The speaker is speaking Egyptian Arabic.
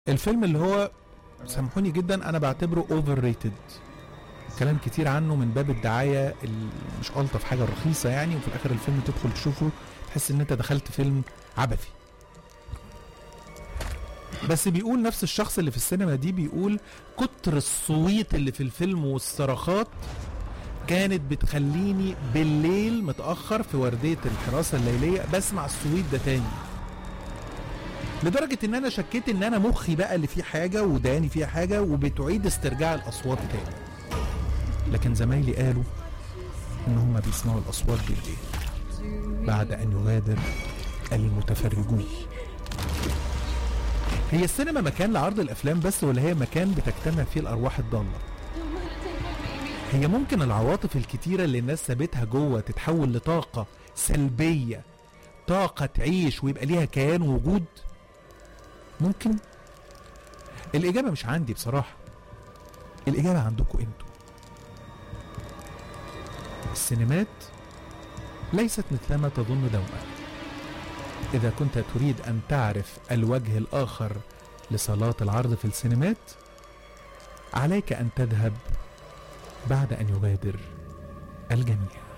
الفيلم اللي هو سامحوني جدا انا بعتبره اوفر ريتد كلام كتير عنه من باب الدعايه اللي مش الطف حاجه رخيصه يعني وفي الاخر الفيلم تدخل تشوفه تحس ان انت دخلت فيلم عبثي بس بيقول نفس الشخص اللي في السينما دي بيقول كتر الصويت اللي في الفيلم والصراخات كانت بتخليني بالليل متأخر في وردية الحراسة الليلية بسمع الصويت ده تاني لدرجة ان انا شكيت ان انا مخي بقى اللي فيه حاجة وداني فيها حاجة وبتعيد استرجاع الاصوات تاني لكن زمايلي قالوا ان هم بيسمعوا الاصوات بالليل بعد ان يغادر المتفرجون هي السينما مكان لعرض الافلام بس ولا هي مكان بتجتمع فيه الارواح الضاله هي ممكن العواطف الكتيره اللي الناس سابتها جوه تتحول لطاقه سلبيه طاقه تعيش ويبقى ليها كيان ووجود ممكن الاجابه مش عندي بصراحه الاجابه عندكم انتوا السينمات ليست مثلما تظن دوما إذا كنت تريد أن تعرف الوجه الآخر لصالات العرض في السينمات عليك أن تذهب بعد أن يغادر الجميع